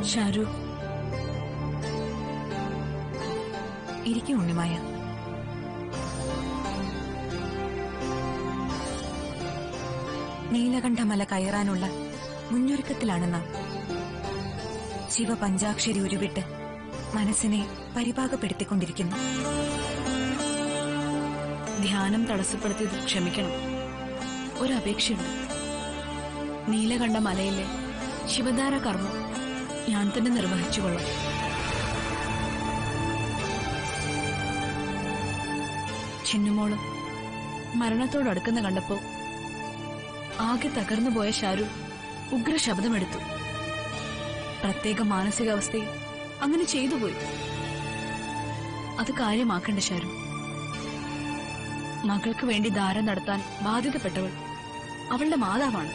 ഷാരു ഇരിക്കും ഉണ്ണിമായ നീലകണ്ഠമല കയറാനുള്ള മുന്നൊരുക്കത്തിലാണ് നാം ശിവപഞ്ചാക്ഷരി ഉരുവിട്ട് മനസ്സിനെ പരിപാകപ്പെടുത്തിക്കൊണ്ടിരിക്കുന്നു ധ്യാനം തടസ്സപ്പെടുത്തിയത് ക്ഷമിക്കണം ഒരപേക്ഷയുണ്ട് നീലകണ്ഠ മലയിലെ ശിവധാര കർമ്മം ഞാൻ തന്നെ നിർവഹിച്ചുകൊള്ളാം ചിന്നുമോളും മരണത്തോടടുക്കുന്ന കണ്ടപ്പോ ആകെ തകർന്നു പോയ ഷാരു ഉഗ്ര ശബ്ദമെടുത്തു പ്രത്യേക മാനസികാവസ്ഥയിൽ അങ്ങനെ ചെയ്തുപോയി അത് കാര്യമാക്കണ്ട ഷാരു മകൾക്ക് വേണ്ടി ധാര നടത്താൻ ബാധ്യതപ്പെട്ടവൾ അവളുടെ മാതാവാണ്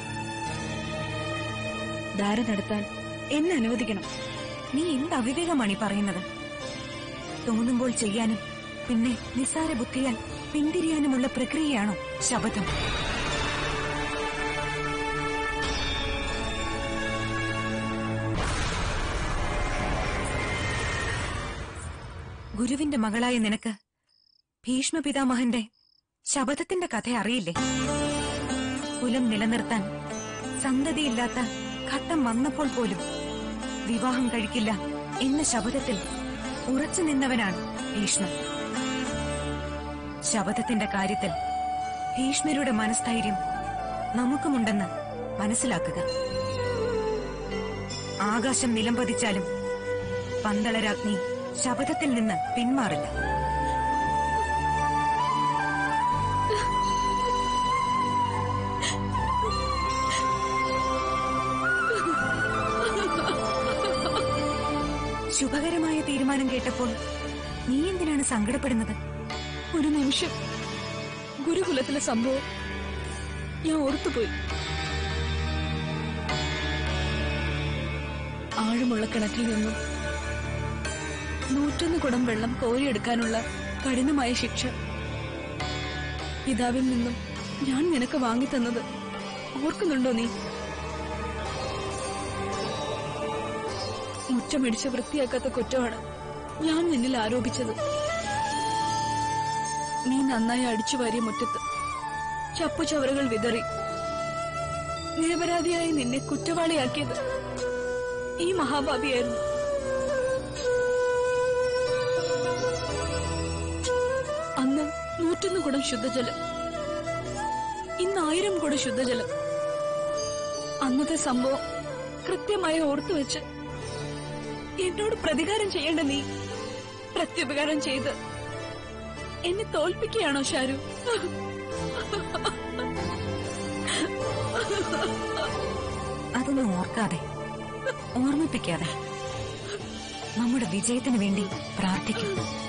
ധാര നടത്താൻ എന്നെ അനുവദിക്കണം നീ എന്ത് അവിവേകമാണ് ഈ പറയുന്നത് തോന്നുമ്പോൾ ചെയ്യാനും പിന്നെ നിസ്സാര ബുദ്ധിയാൽ പിന്തിരിയാനുമുള്ള പ്രക്രിയയാണോ ശബദം ഗുരുവിന്റെ മകളായ നിനക്ക് ഭീഷ്മ പിതാമഹന്റെ ശബദത്തിന്റെ കഥ അറിയില്ലേ കുലം നിലനിർത്താൻ സന്തതിയില്ലാത്ത ഘട്ടം വന്നപ്പോൾ പോലും വിവാഹം കഴിക്കില്ല എന്ന ശബദത്തിൽ ഉറച്ചു നിന്നവനാണ് ഭീഷ്മൻ ശബദത്തിന്റെ കാര്യത്തിൽ ഭീഷ്മരുടെ മനസ്ഥൈര്യം നമുക്കുമുണ്ടെന്ന് മനസ്സിലാക്കുക ആകാശം നിലംപതിച്ചാലും പന്തളരാജ്ഞി ശബദത്തിൽ നിന്ന് പിന്മാറില്ല ശുഭകരമായ തീരുമാനം കേട്ടപ്പോൾ നീ എന്തിനാണ് സങ്കടപ്പെടുന്നത് ഒരു നിമിഷം ഗുരുകുലത്തിലെ സംഭവം ഞാൻ ഓർത്തുപോയി ആഴമുള്ള കിണറ്റിൽ നിന്നും നൂറ്റൊന്ന് കുടം വെള്ളം കോരിയെടുക്കാനുള്ള കഠിനമായ ശിക്ഷ പിതാവിൽ നിന്നും ഞാൻ നിനക്ക് വാങ്ങിത്തന്നത് ഓർക്കുന്നുണ്ടോ നീ മുറ്റമിടിച്ച് വൃത്തിയാക്കാത്ത കുറ്റമാണ് ഞാൻ നിന്നിൽ ആരോപിച്ചത് നീ നന്നായി അടിച്ചു വാരിയ മുറ്റത്ത് ചപ്പുചവറുകൾ വിതറി നിരപരാധിയായി നിന്നെ കുറ്റവാളിയാക്കിയത് ഈ മഹാഭാവിയായിരുന്നു അന്ന് നൂറ്റൊന്ന് കുടം ശുദ്ധജലം ഇന്ന് ആയിരം കുടം ശുദ്ധജലം അന്നത്തെ സംഭവം കൃത്യമായി ഓർത്തുവെച്ച് എന്നോട് പ്രതികാരം ചെയ്യേണ്ട നീ പ്രത്യുപകാരം ചെയ്ത് എന്നെ തോൽപ്പിക്കുകയാണോ ഷാരു അതൊന്നും ഓർക്കാതെ ഓർമ്മിപ്പിക്കാതെ നമ്മുടെ വിജയത്തിന് വേണ്ടി പ്രാർത്ഥിക്കും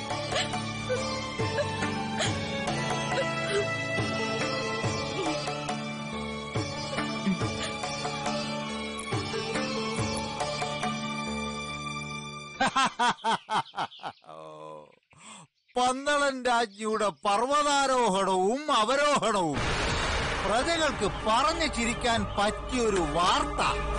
പന്തളൻ രാജ്ഞിയുടെ പർവ്വതാരോഹണവും അവരോഹണവും പ്രജകൾക്ക് പറഞ്ഞു ചിരിക്കാൻ പറ്റിയൊരു വാർത്ത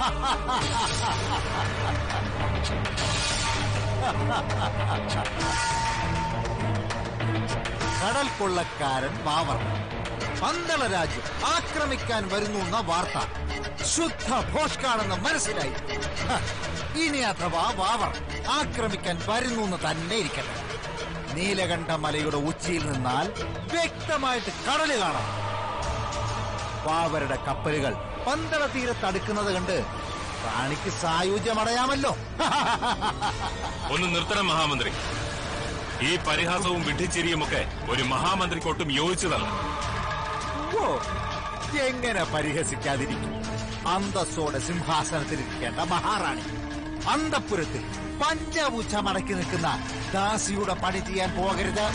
കടൽ കൊള്ളക്കാരൻ വാവർ പന്തള രാജ്യം ആക്രമിക്കാൻ വരുന്നു എന്ന വാർത്ത ശുദ്ധ ഭോഷ്കാണെന്ന് മനസ്സിലായി ഹ, ഇനി അഥവാ വാവർ ആക്രമിക്കാൻ വരുന്നു എന്ന് തന്നെ ഇരിക്കട്ടെ നീലകണ്ഠ മലയുടെ ഉച്ചിയിൽ നിന്നാൽ വ്യക്തമായിട്ട് കടല് കാണാം വാവരുടെ കപ്പലുകൾ പന്തള തീരത്ത് അടുക്കുന്നത് കണ്ട് റാണിക്ക് സായുജ്യമടയാമല്ലോ ഒന്ന് നിർത്തണം മഹാമന്ത്രി ഈ പരിഹാസവും വിഡ്ഢിച്ചിരിയുമൊക്കെ ഒരു മഹാമന്ത്രിക്കൊട്ടും യോജിച്ചതല്ല ഓ എങ്ങനെ പരിഹസിക്കാതിരിക്കും അന്തസ്സോടെ സിംഹാസനത്തിലിരിക്കേണ്ട മഹാറാണി അന്തപ്പുരത്തിൽ പഞ്ചപൂച്ച മടക്കി നിൽക്കുന്ന ദാസിയുടെ പണി ചെയ്യാൻ പോകരുത്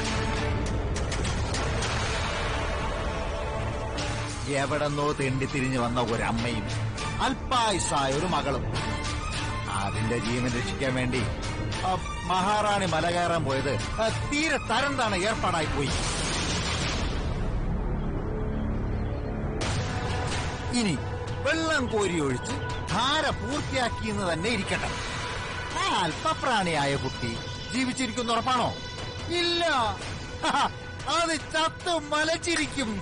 എവിടെന്നോ തെണ്ടി തിരിഞ്ഞു വന്ന ഒരമ്മയും അല്പായുസായ ഒരു മകളും അതിന്റെ ജീവൻ രക്ഷിക്കാൻ വേണ്ടി ആ, മഹാറാണി മല കയറാൻ പോയത് ആ, തീരെ തരംതാണ് ഏർപ്പാടായി പോയി ഇനി വെള്ളം കോരി ഒഴിച്ച് ധാര പൂർത്തിയാക്കിയെന്ന് തന്നെ ഇരിക്കട്ടെ ആ അല്പപ്രാണിയായ കുട്ടി ജീവിച്ചിരിക്കുന്ന ഉറപ്പാണോ ഇല്ല ഹഹ, അത് ചത്തു മലച്ചിരിക്കും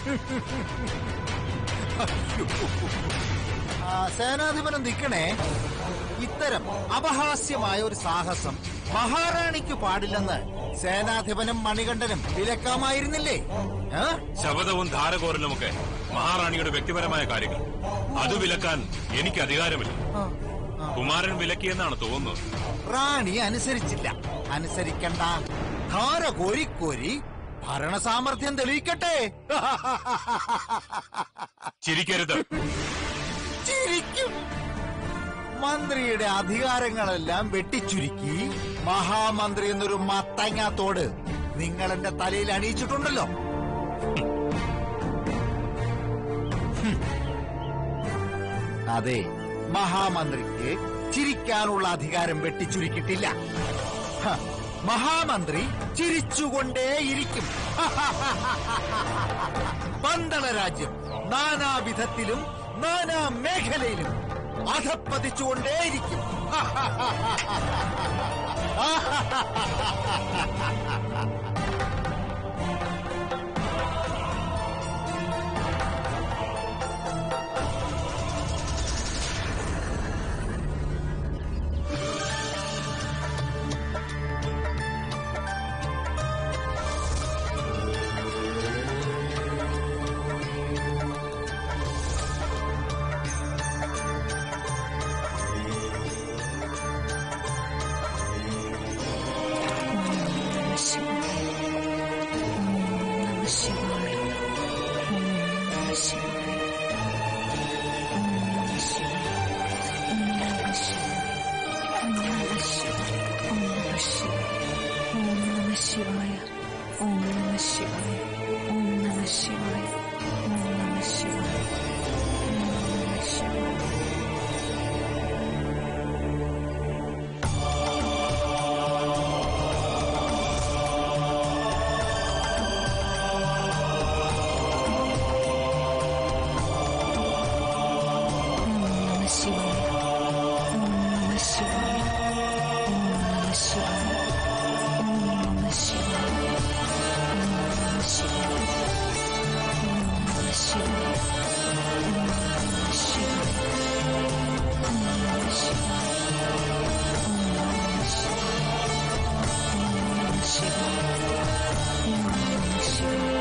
അയ്യോ. ആ, സേനാധിപനം നിൽക്കണേ ഇത്തരം അപഹാസ്യമായ ഒരു സാഹസം മഹാറാണിക്ക് പാടില്ലെന്ന് സേനാധിപനും മണികണ്ഠനും വിലക്കാമായിരുന്നില്ലേ ഏ? ശബദവും ധാരകോരലുമൊക്കെ മഹാറാണിയുടെ വ്യക്തിപരമായ കാര്യങ്ങൾ അത് വിലക്കാൻ എനിക്ക് അധികാരമില്ല കുമാരൻ വിലക്കിയെന്നാണ് തോന്നുന്നത് റാണി അനുസരിച്ചില്ല അനുസരിക്കണ്ട ധാര കോരി കോരി ഭരണസാമർഥ്യം തെളിയിക്കട്ടെ ചിരിക്കരുത് ചിരിക്കും മന്ത്രിയുടെ അധികാരങ്ങളെല്ലാം വെട്ടിച്ചുരുക്കി മഹാമന്ത്രി എന്നൊരു മത്തങ്ങാത്തോട് നിങ്ങൾ എന്റെ തലയിൽ അണിയിച്ചിട്ടുണ്ടല്ലോ ഹും. അതെ മഹാമന്ത്രിക്ക് ചിരിക്കാനുള്ള അധികാരം വെട്ടിച്ചുരുക്കിയിട്ടില്ല ഹ, മഹാമന്ത്രി ചിരിച്ചുകൊണ്ടേയിരിക്കും പന്തള രാജ്യം നാനാവിധത്തിലും നാനാ മേഖലയിലും അധപ്പതിച്ചുകൊണ്ടേയിരിക്കും ശിവായ ഓം നമ ശിവായ ഓം നമ ശിവായ ഓം നമ ശിവായ ഓം നമ ശിവായ ഓം നമ ശിവായ ഓം നമ ശിവായ ഓം നമ ശിവായ ഓം നമ ശിവായ ഓം നമ ശിവായ ഓം നമ ശിവായ ഓം നമ ശിവായ ഓം നമ ശിവായ ഓം നമ ശിവായ ഓം നമ ശിവായ ഓം നമ ശിവായ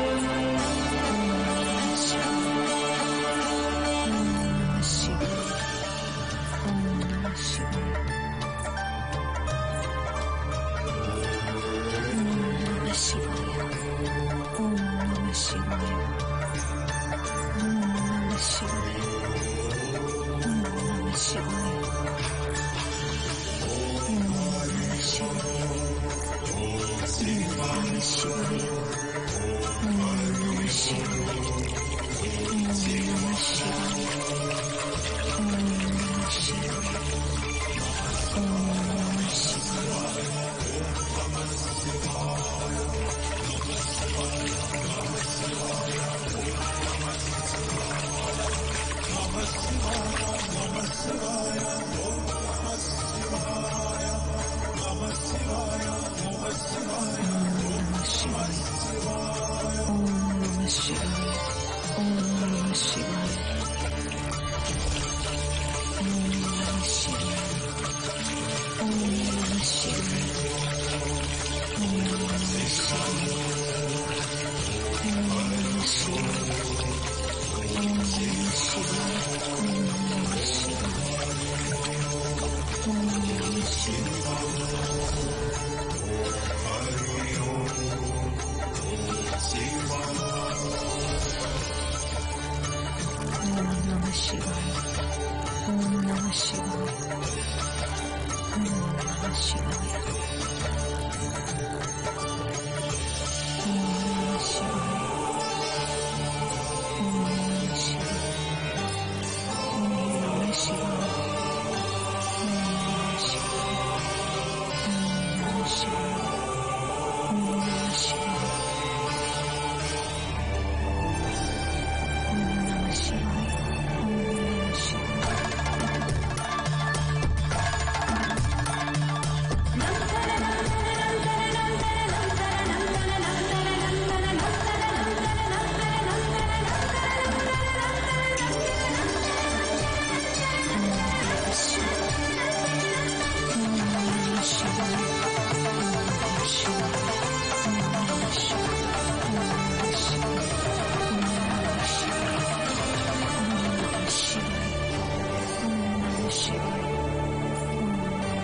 Om Namah Shivaya. Om Namah Shivaya.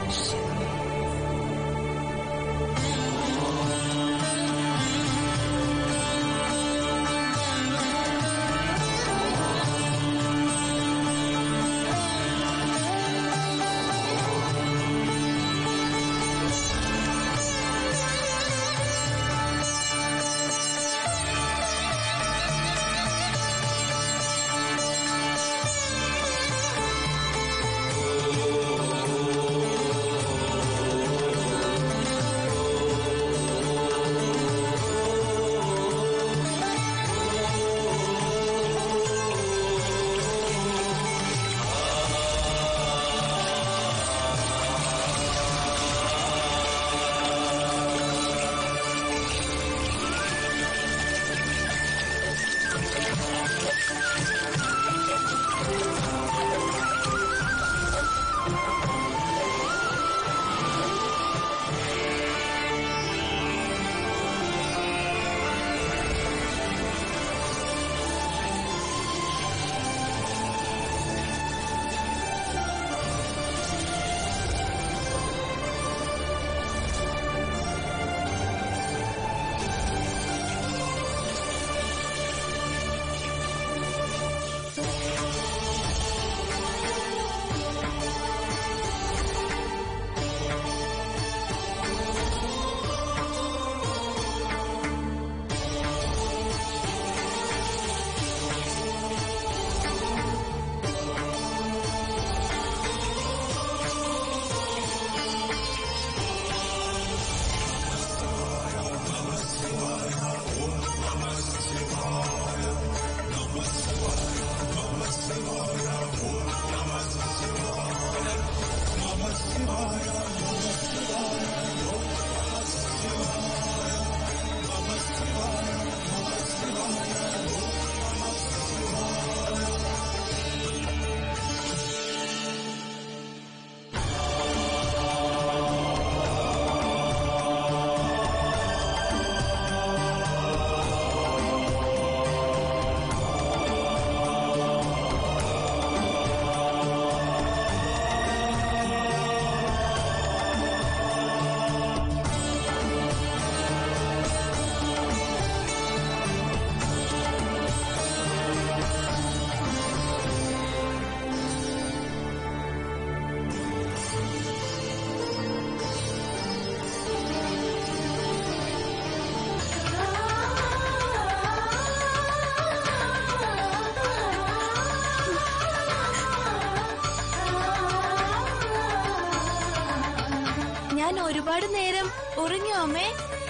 ഞാൻ ഒരുപാട് നേരം ഉറങ്ങിയോ അമ്മേ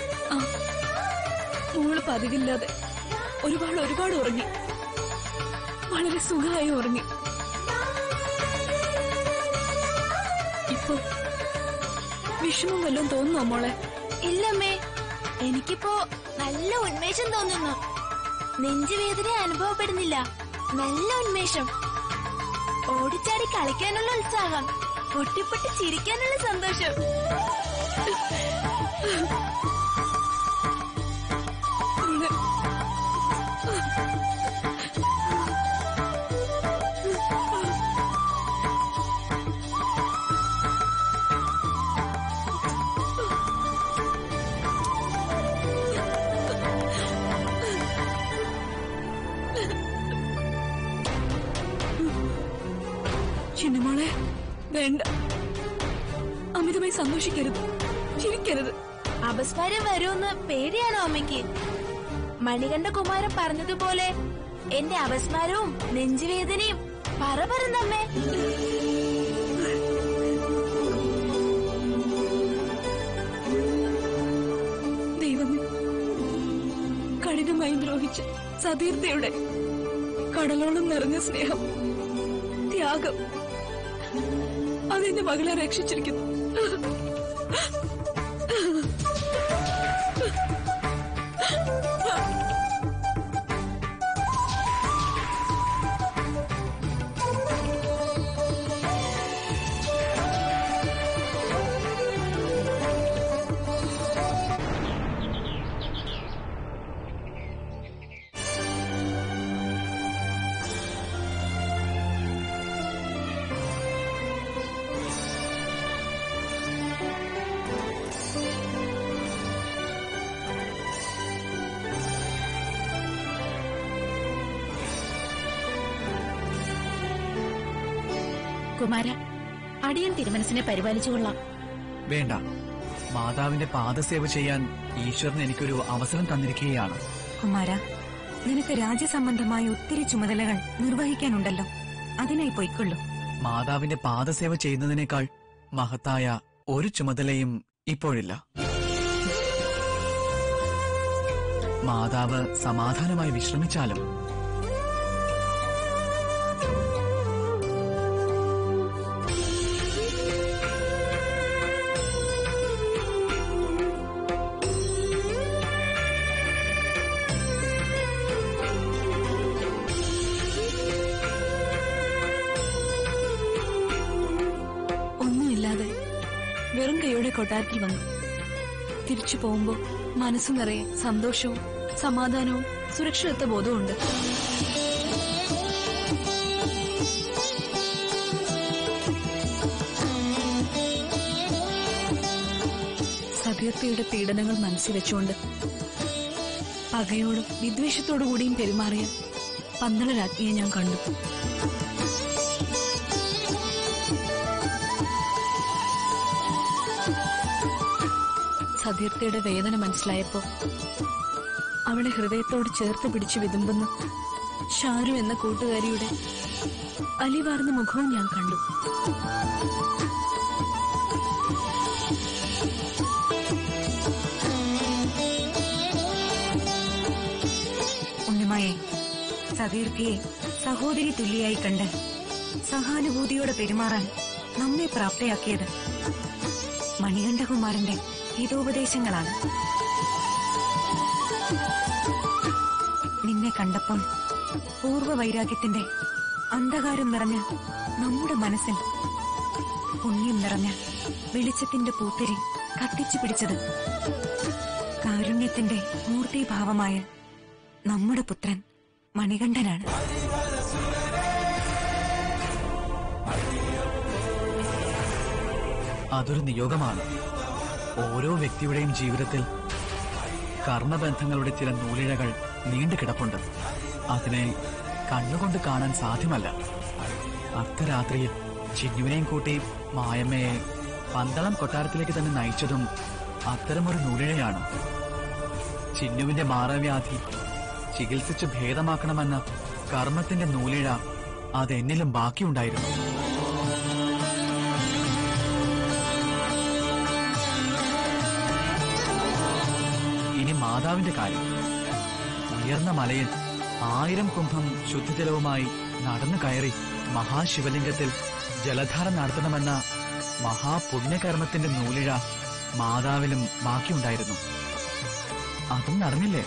മോള് പതിവില്ലാതെ ഒരുപാട് ഒരുപാട് ഉറങ്ങി വളരെ സുഖമായി ഉറങ്ങി ഇപ്പൊ വിഷമം വല്ലതും തോന്നുന്നോ മോളെ ഇല്ലമ്മേ എനിക്കിപ്പോ നല്ല ഉന്മേഷം തോന്നുന്നു നെഞ്ചുവേദന അനുഭവപ്പെടുന്നില്ല നല്ല ഉന്മേഷം ഓടിച്ചാടി കളിക്കാനുള്ള ഉത്സാഹം പൊട്ടിപ്പൊട്ടി ചിരിക്കാനുള്ള സന്തോഷം മോളെ, ചിന്നമോളെ വേണ്ട അമിതമായി സന്തോഷിക്കരുത് ചിരിക്കരുത് അപസ്മാരം വരുമെന്ന് പേടിയാണോ അമ്മയ്ക്ക് മണികണ്ഠ കുമാരൻ പറഞ്ഞതുപോലെ എന്റെ അപസ്മാരവും നെഞ്ചുവേദനയും പറ പറന്നമ്മേ ദൈവമേ കഠിനമായി ദ്രോഹിച്ച് സതീർത്ഥയുടെ കടലോളം നിറഞ്ഞ സ്നേഹം ത്യാഗം അതെന്റെ മകളെ രക്ഷിച്ചിരിക്കുന്നു കുമാര അടിയൻ തിരുമനസിനെ പരിപാലിച്ചുകൊള്ളാം വേണ്ട മാതാവിന്റെ പാദസേവ ചെയ്യാൻ ഈശ്വരൻ എനിക്കൊരു അവസരം തന്നിരിക്കുകയാണ് കുമാര നിനക്ക് രാജ്യസംബന്ധമായ ഒത്തിരി ചുമതലകൾ നിർവഹിക്കാനുണ്ടല്ലോ അതിനായി പൊയ്ക്കൊള്ളു മാതാവിന്റെ പാദസേവ ചെയ്യുന്നതിനേക്കാൾ മഹത്തായ ഒരു ചുമതലയും ഇപ്പോഴില്ല മാതാവ് സമാധാനമായി വിശ്രമിച്ചാലും ഒന്നുമില്ലാതെ വെറും കൈയോടെ കൊട്ടാരത്തിൽ വന്നു തിരിച്ചു പോകുമ്പോ മനസ്സു നിറയെ സന്തോഷവും സമാധാനവും സുരക്ഷിതത്വ ബോധവുമുണ്ട് സതീർത്ഥയുടെ പീഡനങ്ങൾ മനസ്സിൽ വെച്ചുകൊണ്ട് പകയോടും വിദ്വേഷത്തോടു കൂടിയും പെരുമാറിയ പന്തള രാജ്ഞിയെ ഞാൻ കണ്ടു സതീർത്ഥയുടെ വേദന മനസ്സിലായപ്പോ അവളെ ഹൃദയത്തോട് ചേർത്ത് പിടിച്ചു വിതുമ്പുന്ന ഷാരു എന്ന കൂട്ടുകാരിയുടെ അലിവാർന്ന മുഖവും ഞാൻ കണ്ടു ഉണ്ണിമായെ സതീർത്ഥിയെ സഹോദരി തുല്യായി കണ്ട് സഹാനുഭൂതിയോടെ പെരുമാറാൻ നമ്മെ പ്രാപ്തയാക്കിയത് മണികണ്ഠകുമാരന്റെ ഹിതോപദേശങ്ങളാണ് നിന്നെ കണ്ടപ്പോൾ പൂർവ്വ വൈരാഗ്യത്തിന്റെ അന്ധകാരം നിറഞ്ഞ നമ്മുടെ മനസ്സിൽ പുണ്യം നിറഞ്ഞ വെളിച്ചത്തിന്റെ പൂത്തിരി കത്തിച്ചു പിടിച്ചത് കാരുണ്യത്തിന്റെ മൂർത്തിഭാവമായ നമ്മുടെ പുത്രൻ മണികണ്ഠനാണ് അതൊരു നിയോഗമാണ് ഓരോ വ്യക്തിയുടെയും ജീവിതത്തിൽ കർമ്മബന്ധങ്ങളുടെ ചില നൂലിഴകൾ നീണ്ടു കിടപ്പുണ്ട് അതിനെ കണ്ണുകൊണ്ട് കാണാൻ സാധ്യമല്ല അർദ്ധരാത്രിയിൽ ചിന്നുവിനെയും കൂട്ടി മായമ്മയെ പന്തളം കൊട്ടാരത്തിലേക്ക് തന്നെ നയിച്ചതും അത്തരമൊരു നൂലിഴയാണ് ചിന്നുവിന്റെ മാറവ്യാധി ചികിത്സിച്ച് ഭേദമാക്കണമെന്ന കർമ്മത്തിന്റെ നൂലിഴ അതെന്നിലും ബാക്കിയുണ്ടായിരുന്നു ഇനി മാതാവിന്റെ കാര്യം ഉയർന്ന മലയിൽ ആയിരം കുംഭം ശുദ്ധജലവുമായി നടന്നു കയറി മഹാശിവലിംഗത്തിൽ ജലധാര നടത്തണമെന്ന മഹാപുണ്യകർമ്മത്തിന്റെ നൂലിഴ മാതാവിലും ബാക്കിയുണ്ടായിരുന്നു അതും നടന്നില്ലേ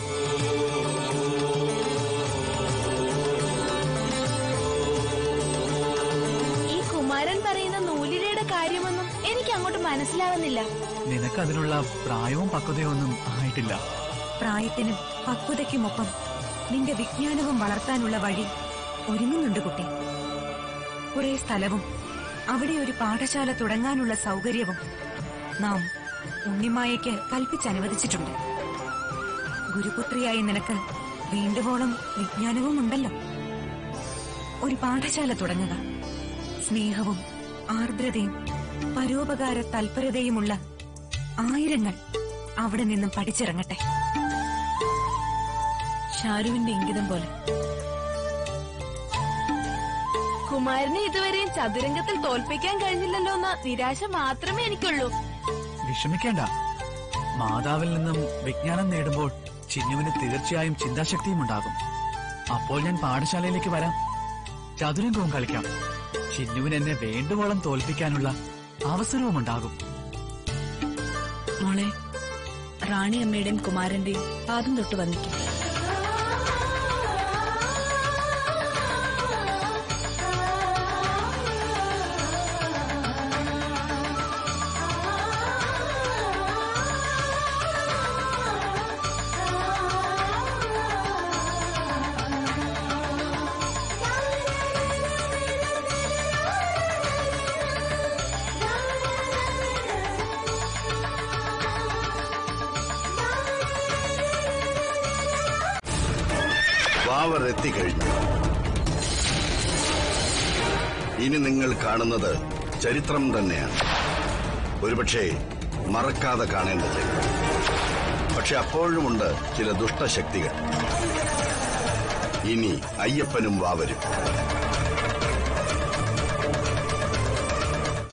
ഈ കുമാരൻ പറയുന്ന നൂലിഴയുടെ കാര്യമൊന്നും എനിക്ക് അങ്ങോട്ട് മനസ്സിലാവുന്നില്ല നിനക്കതിനുള്ള പ്രായവും പക്വതയും ഒന്നും ആയിട്ടില്ല പ്രായത്തിനും പക്വതയ്ക്കുമൊപ്പം നിന്റെ വിജ്ഞാനവും വളർത്താനുള്ള വഴി ഒരുങ്ങുന്നുണ്ട് കുട്ടി കുറെ സ്ഥലവും അവിടെ ഒരു പാഠശാല തുടങ്ങാനുള്ള സൗകര്യവും നാം ഉണ്ണിമായയ്ക്ക് കൽപ്പിച്ചനുവദിച്ചിട്ടുണ്ട് ഗുരുപുത്രിയായ നിനക്ക് വേണ്ടുവോളം വിജ്ഞാനവും ഉണ്ടല്ലോ ഒരു പാഠശാല തുടങ്ങുക സ്നേഹവും ആർദ്രതയും പരോപകാര തൽപരതയുമുള്ള ആയിരങ്ങൾ അവിടെ നിന്നും പഠിച്ചിറങ്ങട്ടെ ഷാരുവിന്റെ ഇംഗിതം പോലെ കുമാരനെ ഇതുവരെയും ചതുരംഗത്തിൽ തോൽപ്പിക്കാൻ കഴിഞ്ഞില്ലല്ലോ എന്ന നിരാശ മാത്രമേ എനിക്കുള്ളൂ വിഷമിക്കേണ്ട മാതാവിൽ നിന്നും വിജ്ഞാനം നേടുമ്പോൾ ചിന്നുവിന് തീർച്ചയായും ചിന്താശക്തിയും ഉണ്ടാകും അപ്പോൾ ഞാൻ പാഠശാലയിലേക്ക് വരാം ചതുരംഗവും കളിക്കാം ചിന്നുവിന് എന്നെ വേണ്ടുവോളം തോൽപ്പിക്കാനുള്ള അവസരവും ഉണ്ടാകും മോളെ റാണി അമ്മയുടെയും കുമാരന്റെയും പാദം തൊട്ട് വന്നിക്കും വാവർ എത്തിക്കഴിഞ്ഞു ഇനി നിങ്ങൾ കാണുന്നത് ചരിത്രം തന്നെയാണ് ഒരുപക്ഷെ മറക്കാതെ കാണേണ്ടത് പക്ഷെ അപ്പോഴുമുണ്ട് ചില ദുഷ്ടശക്തികൾ ഇനി അയ്യപ്പനും വാവരും